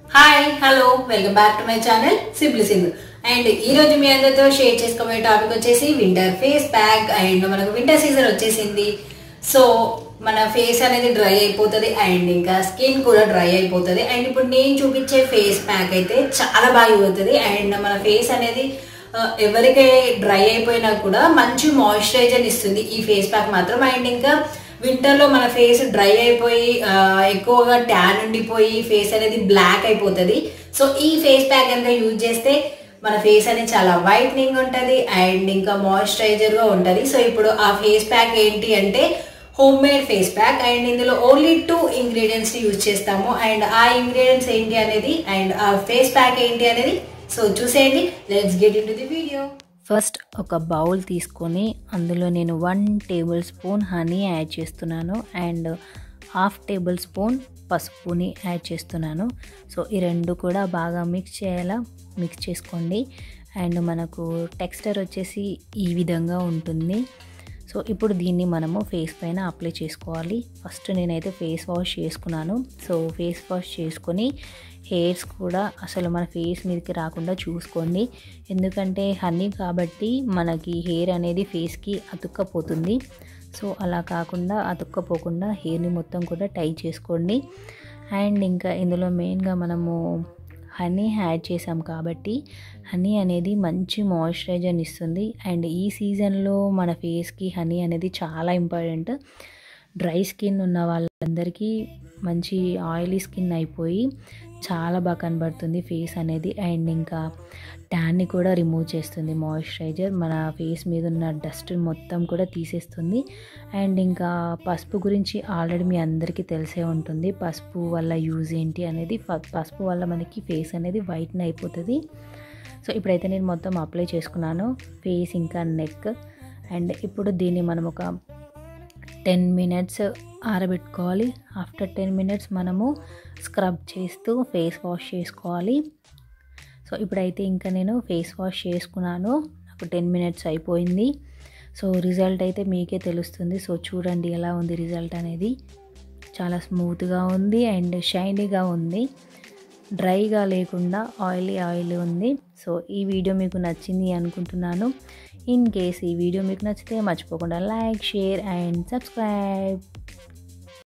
hi hello welcome back to my channel simply Sindhu and ఈ రోజు మీ అందరితో షేర్ చేసుకోబోయే టాపిక్ వచ్చేసి వింటర్ ఫేస్ ప్యాక్ అండ్ మనకు వింటర్ సీజన్ వచ్చేసింది సో మన ఫేస్ అనేది డ్రై అయిపోతుంది అండ్ ఇంకా స్కిన్ కూడా డ్రై అయిపోతుంది అండ్ ఇప్పుడు నేను చూపించే ఫేస్ ప్యాక్ అయితే చాలా బాగా అవుతుంది అండ్ మన ఫేస్ అనేది ఆ, ఎవరికి డ్రై అయిపోయినా కూడా మంచి మాయిశ్చరైజర్ ఇస్తుంది ఈ ఫేస్ ప్యాక్ మాత్రం అండ్ ఇంకా వింటర్ లో మన ఫేస్ డ్రై అయిపోయి ఆ, ఎక్కువగా ట్యాన్ ఉండిపోయి ఫేస్ అనేది బ్లాక్ అయిపోతుంది సో ఈ ఫేస్ ప్యాక్ కనుక యూజ్ చేస్తే మన ఫేస్ అనేది చాలా వైట్నింగ్ ఉంటుంది అండ్ ఇంకా మాయిశ్చరైజర్ గా ఉంటుంది సో ఇప్పుడు ఆ ఫేస్ ప్యాక్ ఏంటి అంటే home made face pack and ఇందులో ఓన్లీ టూ ఇంగ్రీడియంట్స్ యూజ్ చేస్తాము అండ్ ఆ ఇంగ్రీడియంట్స్ ఏంటి అనేది అండ్ ఆ ఫేస్ ప్యాక్ ఏంటి అనేది సో చూసేయండి let's get into the video first ఒక బౌల్ తీసుకొని అందులో నేను one tablespoon honey add చేస్తున్నాను అండ్ హాఫ్ టేబుల్ స్పూన్ పసుపుని యాడ్ చేస్తున్నాను సో ఈ రెండు కూడా బాగా మిక్స్ చేయాలా మిక్స్ చేసుకోండి అండ్ మనకు టెక్స్చర్ వచ్చేసి ఈ విధంగా ఉంటుంది సో ఇప్పుడు దీన్ని మనము ఫేస్ పైన అప్లై చేసుకోవాలి ఫస్ట్ నేనైతే ఫేస్ వాష్ చేసుకున్నాను సో ఫేస్ వాష్ చేసుకొని హెయిర్స్ కూడా అసలు మన ఫేస్ మీదకి రాకుండా చూసుకోండి ఎందుకంటే హనీ కాబట్టి మనకి హెయిర్ అనేది ఫేస్కి అతుక్కపోతుంది సో అలా కాకుండా అతుక్కపోకుండా హెయిర్ని మొత్తం కూడా టై చేసుకోండి అండ్ ఇంకా ఇందులో మెయిన్గా మనము హనీ యాడ్ చేసాం కాబట్టి హనీ అనేది మంచి మాయిశ్చరైజర్ని ఇస్తుంది అండ్ ఈ సీజన్లో మన ఫేస్కి హనీ అనేది చాలా ఇంపార్టెంట్ డ్రై స్కిన్ ఉన్న వాళ్ళందరికీ మంచి ఆయిలీ స్కిన్ అయిపోయి చాలా బాగా కనబడుతుంది ఫేస్ అనేది అండ్ ఇంకా ట్యాన్ని కూడా రిమూవ్ చేస్తుంది మాయిశ్చరైజర్ మన ఫేస్ మీద ఉన్న డస్ట్ మొత్తం కూడా తీసేస్తుంది అండ్ ఇంకా పసుపు గురించి ఆల్రెడీ మీ అందరికీ తెలిసే ఉంటుంది పసుపు వల్ల యూజ్ ఏంటి అనేది ప- పసుపు వల్ల మనకి ఫేస్ అనేది వైట్న్ అయిపోతుంది సో ఇప్పుడైతే నేను మొత్తం అప్లై చేసుకున్నాను ఫేస్ ఇంకా నెక్ అండ్ ఇప్పుడు దీన్ని మనం ఒక టెన్ మినిట్స్ ఆరబెట్టుకోవాలి ఆఫ్టర్ టెన్ మినిట్స్ మనము స్క్రబ్ చేస్తూ ఫేస్ వాష్ చేసుకోవాలి సో ఇప్పుడైతే ఇంకా నేను ఫేస్ వాష్ చేసుకున్నాను నాకు టెన్ మినిట్స్ అయిపోయింది సో రిజల్ట్ అయితే మీకే తెలుస్తుంది సో చూడండి ఎలా ఉంది రిజల్ట్ అనేది చాలా స్మూత్గా ఉంది అండ్ షైనీగా ఉంది డ్రైగా లేకుండా ఆయిలీ ఆయిల్ ఉంది సో ఈ వీడియో మీకు నచ్చింది అనుకుంటున్నాను ఇన్ కేస్ ఈ వీడియో మీకు నచ్చితే మర్చిపోకుండా లైక్ షేర్ అండ్ సబ్స్క్రైబ్